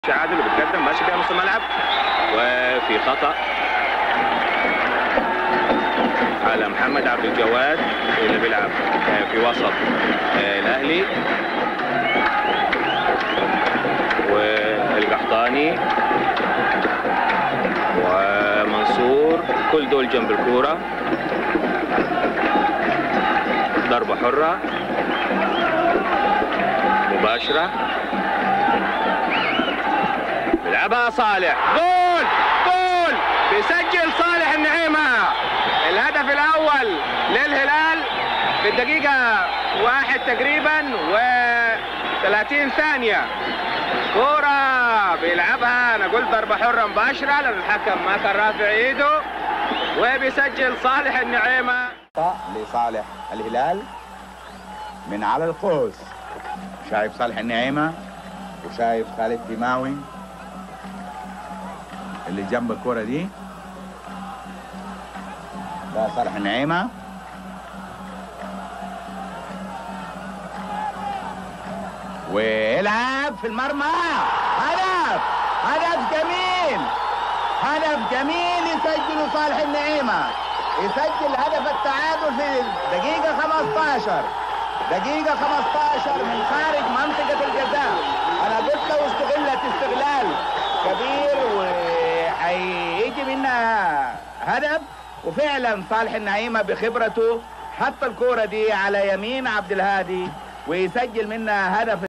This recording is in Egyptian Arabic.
عادل وبتقدم ماشي بيها نص الملعب وفي خطا على محمد عبد الجواد اللي بيلعب في وسط الاهلي والقحطاني ومنصور كل دول جنب الكوره ضربه حره مباشره بيلعبها صالح جول جول بيسجل صالح النعيمة الهدف الأول للهلال في الدقيقة واحد تقريبا و 30 ثانية كورة بيلعبها أنا قلت ضربة حرة مباشرة لأن الحكم ما كان رافع إيده وبيسجل صالح النعيمة لصالح الهلال من على القوس شايف صالح النعيمة وشايف خالد دماوي اللي جنب الكرة دي ده صالح النعيمة ويلعب في المرمى هدف هدف جميل هدف جميل يسجله صالح النعيمة يسجل هدف التعادل في دقيقة 15 دقيقة 15 من خارج منطقة الجزاء أنا قلت لو استغلت استغلال كبير وهيجي منها هدف وفعلا صالح النعيمة بخبرته حط الكورة دي على يمين عبد الهادي ويسجل منها هدف